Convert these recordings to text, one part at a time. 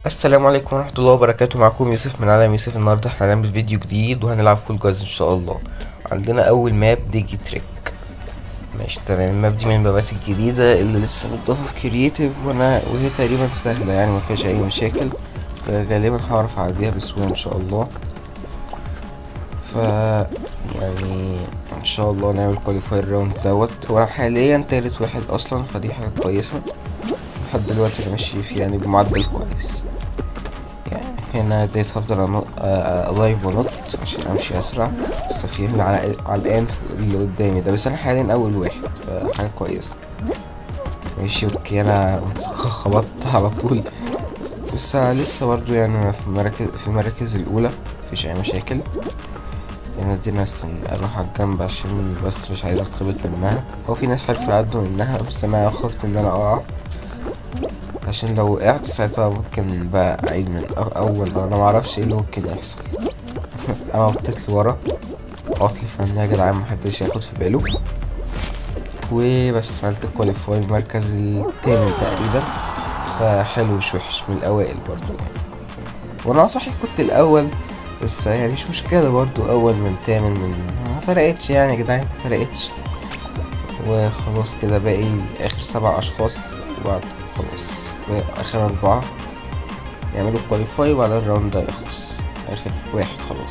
السلام عليكم ورحمة الله وبركاته معكم يوسف من عالم يوسف النهاردة احنا هنعمل فيديو جديد وهنلعب فول جاز ان شاء الله عندنا اول ماب ديجي تريك ماشي تمام الماب دي من المابات الجديدة اللي لسه متضافة في كرييتيف وانا وهي تقريبا سهلة يعني ما فيهاش اي مشاكل فغالبا هعرف اعديها بسهولة ان شاء الله ف يعني ان شاء الله نعمل كواليفاير الراوند دوت هو انا حاليا تالت واحد اصلا فدي حاجة كويسة لحد دلوقتي انا ماشي فيه يعني بمعدل كويس يعني هنا ديت هفضل انط الايف ونط عشان امشي اسرع بس في اللي على على الان اللي قدامي ده بس انا حاليا اول واحد فحاجة كويسة ماشي اوكي انا خبطت على طول بس أنا لسه برضو يعني أنا في المراكز في المراكز الاولى مفيش اي مشاكل يعني دي ناس اروح على الجنب عشان بس مش عايز اتخبط منها هو في ناس عارفة يعدوا منها بس انا خفت ان انا اقع عشان لو وقعت ساعتها ممكن بقى اعيد من أو- اول انا معرفش ايه اللي ممكن يحصل انا نطيت لورا عطل فن يا جدعان محدش ياخد في باله وبس عملت الكواليفاي المركز التامن تقريبا فحلو مش وحش من الاوائل برضو يعني وانا صحيح كنت الاول بس يعني مش مشكلة برضو اول من تامن من ما فرقتش يعني يا جدعان ما فرقتش وخلاص كده باقي اخر سبع اشخاص وبعد خلاص اخر اربعة يعملوا كواليفاي وبعدين الراوند ده يخلص اخر واحد خلاص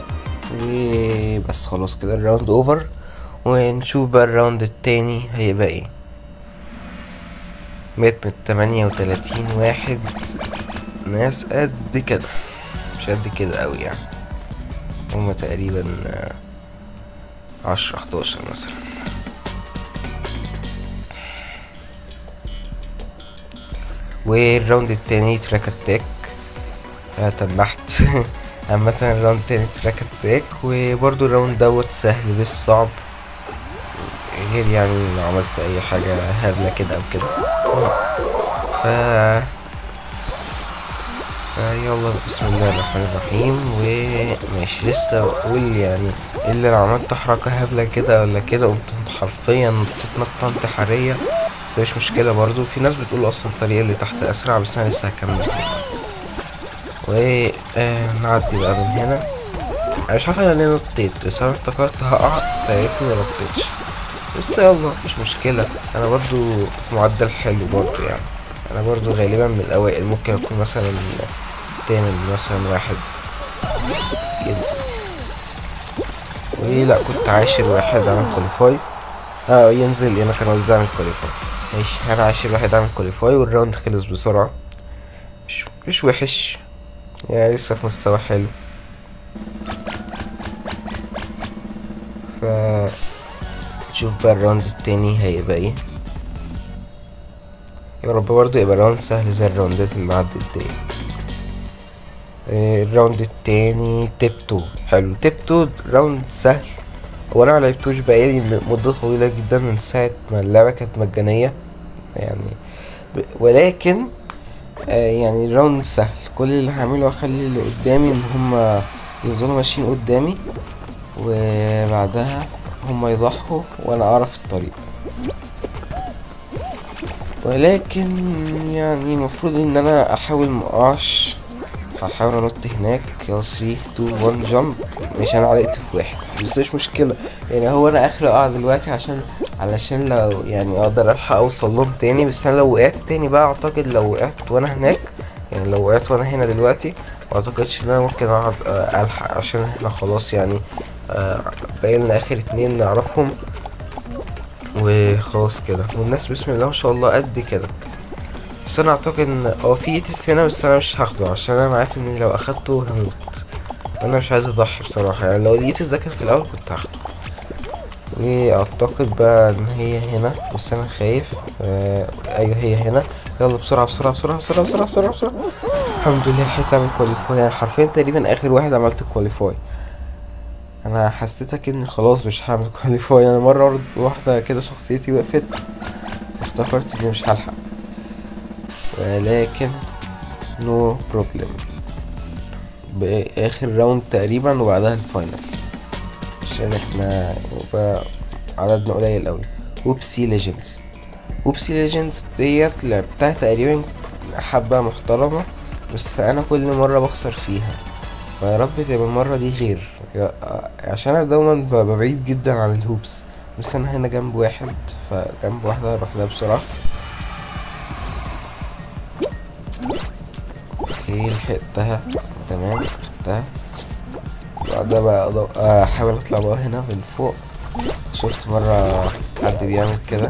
وبس خلاص كده الراوند اوفر ونشوف بقى الراوند التاني هيبقى ايه مات من تمانية وتلاتين واحد ناس قد كده مش قد كده اوي يعني هما تقريبا آه، عشرة حداشر مثلا والراوند التاني تراك اتاك آه، تنحت عامة الراوند التاني تراك اتاك وبرضو الراوند دوت سهل مش صعب غير يعني لو عملت اي حاجة هبلة كده او كده ف فيلا بسم الله الرحمن الرحيم وماشي لسه بقول يعني الا لو عملت حركة هبلة كده ولا كده قمت حرفيا نطيت نطة انتحارية بس مش مشكلة برضو في ناس بتقول اصلا الطريقة اللي تحت اسرع بس انا لسه هكمل ونعدي بقى من هنا انا مش عارف انا ليه نطيت بس انا افتكرت هقع فلقيتني منطيتش بس يلا مش مشكلة انا برضو في معدل حلو برضو يعني انا برضو غالبا من الاوائل ممكن اكون مثلا تامن مثلا واحد ينزل ولا كنت عاشر واحد عامل كواليفاي اه ينزل انا كان قصدي اعمل كواليفاي ماشي انا عاشر واحد عامل كواليفاي والراوند خلص بسرعة مش مش وحش يعني لسه في مستوى حلو ف نشوف بقى الراوند التاني هيبقى ايه يا رب برضه يبقى راوند سهل زي الراوندات اللي عدت ديت آه، الراوند التاني تيب تو حلو تيب تو راوند سهل هو انا ملعبتوش بقالي م- مدة طويلة جدا من ساعة ما اللعبة كانت مجانية يعني ب- ولكن آه، يعني الراوند سهل كل اللي هعمله اخلي اللي قدامي ان هما يفضلوا ماشيين قدامي وبعدها هما يضحوا وانا اعرف الطريق ولكن يعني المفروض ان انا احاول مقعش هحاول انط هناك يلا 3 2 1 جامب مش انا علقت في واحد بس مش مشكلة يعني هو انا اخر اقع دلوقتي عشان علشان لو يعني اقدر الحق اوصل لهم تاني بس انا لو وقعت تاني بقى اعتقد لو وقعت وانا هناك يعني لو وقعت وانا هنا دلوقتي ما اعتقدش ان انا ممكن اقعد آه، الحق عشان احنا خلاص يعني آه، باقيلنا اخر اتنين نعرفهم وخلاص كده والناس بسم الله ما شاء الله قد كده بس انا اعتقد ان هو في ايتس هنا بس انا مش هاخده عشان انا عارف ان لو اخدته هموت انا مش عايز اضحي بصراحة يعني لو الايتس ده كان في الاول كنت هاخده واعتقد بقى ان هي هنا بس انا خايف آه ايوه هي هنا يلا بسرعة بسرعة بسرعة بسرعة بسرعة بسرعة, بسرعة. الحمد لله لحقت اعمل كواليفاي يعني حرفيا تقريبا اخر واحد عملت كواليفاي انا حسيتك اني خلاص مش هعمل كواليفاي انا مرة ورد- واحدة كده شخصيتي وقفت افتكرت اني مش هلحق ولكن نو بروبلم باخر راوند تقريبا وبعدها الفاينل عشان احنا يبقى عددنا قليل قوي وبسي ليجندز وبسي ليجندز ديت لعبتها تقريبا حبة محترمة بس انا كل مرة بخسر فيها فيا رب تبقى المرة دي غير يا- عشان انا دوما ببقى بعيد جدا عن الهوبس بس انا هنا جنب واحد فجنب واحدة اروح لها بسرعة اوكي لحقتها تمام خدتها بعدها بقى أضو- احاول اطلع بقى هنا من فوق شفت مرة حد بيعمل كده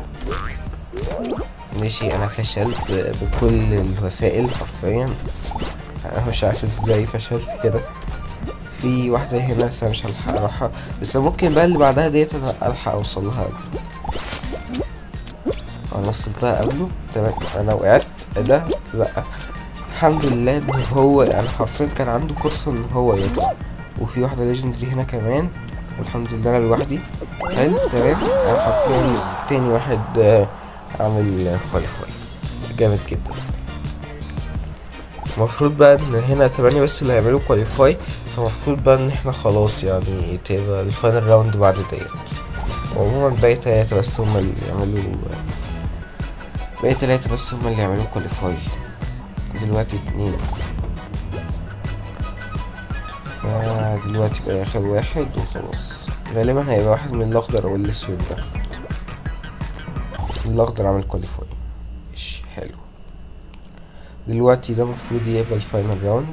ماشي انا فشلت بكل الوسائل حرفيا انا مش عارف ازاي فشلت كده في واحدة هنا بس أنا مش هلحق اروحها بس ممكن بقى اللي بعدها ديت انا الحق اوصل لها قبله انا وصلتها قبله تمام انا وقعت إيه ده لا الحمد لله ان هو يعني حرفيا كان عنده فرصة ان هو يطلع وفي واحدة ليجندري هنا كمان والحمد لله انا لوحدي حلو تمام انا حرفيا تاني واحد آه، عامل كواليفاي جامد جدا المفروض بقى ان هنا تمانية بس اللي هيعملوا كواليفاي فالمفروض بقى ان احنا خلاص يعني تبقى الفاينل راوند بعد ديت وعموما باقي تلاتة بس هما اللي يعملوا باقي تلاتة بس هما اللي يعملوا كواليفاي دلوقتي اتنين فدلوقتي بقى اخر واحد وخلاص غالبا هيبقى واحد من الاخضر او الاسود ده الاخضر عمل كواليفاي ماشي حلو دلوقتي ده المفروض يبقى الفاينل راوند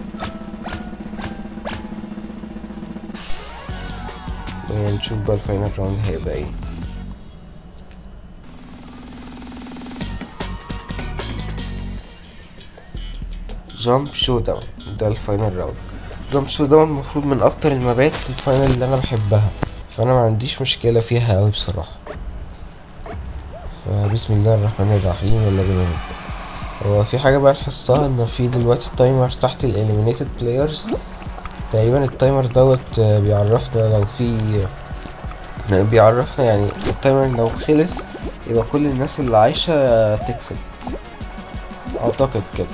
نشوف بقى الفاينل راوند هيبقى ايه جامب شو داون ده الفاينل راوند جامب شو داون المفروض من اكتر المبات الفاينل اللي انا بحبها فانا ما عنديش مشكلة فيها اوي بصراحة فبسم الله الرحمن الرحيم يلا بينا نبدأ هو في حاجة بقى لاحظتها ان في دلوقتي تايمر تحت الاليمينيتد بلايرز تقريبا التايمر دوت آه، بيعرفنا لو في آه، بيعرفنا يعني التايمر لو خلص يبقى كل الناس اللي عايشة تكسب اعتقد كده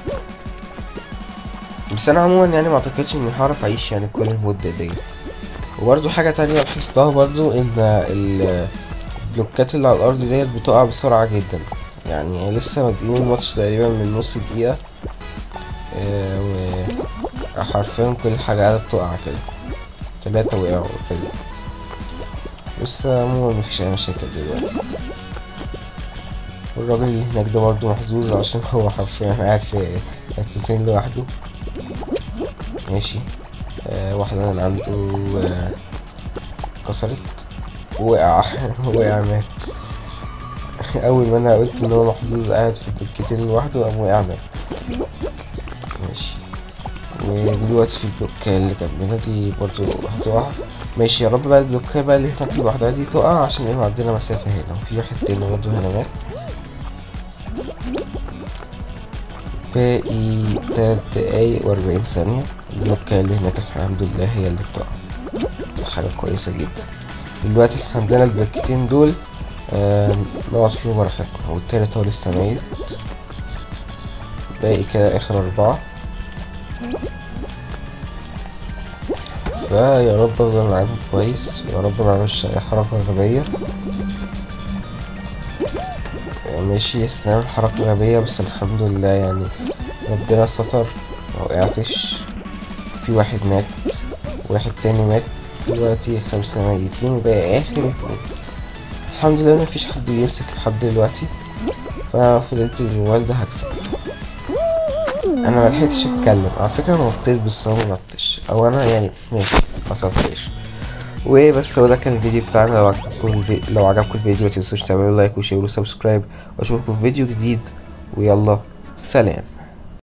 بس انا عموما يعني ما اعتقدش اني هعرف اعيش يعني كل المدة ديت وبرضو حاجة تانية لاحظتها برضو ان ال- البلوكات اللي على الارض ديت بتقع بسرعة جدا يعني لسه بادئين الماتش تقريبا من نص دقيقة آه، و حرفيا كل حاجة قاعدة بتقع كده تلاتة وقعوا كده بس عموما مفيش أي مشاكل دلوقتي والراجل اللي هناك ده برضه محظوظ عشان هو حرفيا قاعد في حتتين لوحده ماشي آه واحدة من عنده آه كسرت وقع وقع مات اول ما انا قلت ان هو محظوظ قاعد في البلوكتين لوحده قام وقع مات ماشي ودلوقتي في البلوكة اللي جنبنا دي برضو هتقع ماشي يا رب بقى البلوكة بقى اللي هناك لوحدها دي تقع عشان يبقى عندنا مسافة هنا وفي واحد تاني برضو هنا مات باقي تلات دقايق وأربعين ثانية البلوكة اللي هناك الحمد لله هي اللي بتقع حاجة كويسة جدا دلوقتي احنا عندنا البلوكتين دول آه نقعد فيهم براحتنا والتالت هو لسه ميت باقي كده اخر اربعة فيا رب افضل معاهم كويس يا رب ما اعملش اي حركة غبية ماشي استعمل حركة غبية بس الحمد لله يعني ربنا ستر ما وقعتش في واحد مات واحد تاني مات دلوقتي خمسة ميتين وباقي آخر اتنين الحمد لله مفيش حد بيمسك لحد دلوقتي فأنا لو فضلت بالموبايل ده هكسب أنا ملحقتش أتكلم على فكرة أنا نطيت بس أنا منطش أو أنا يعني ماشي مصلحتش وبس هو ده كان الفيديو بتاعنا لو عجبكم الفي... لو عجبكم الفيديو متنسوش تعملوا لايك وشير وسبسكرايب واشوفكم في فيديو جديد ويلا سلام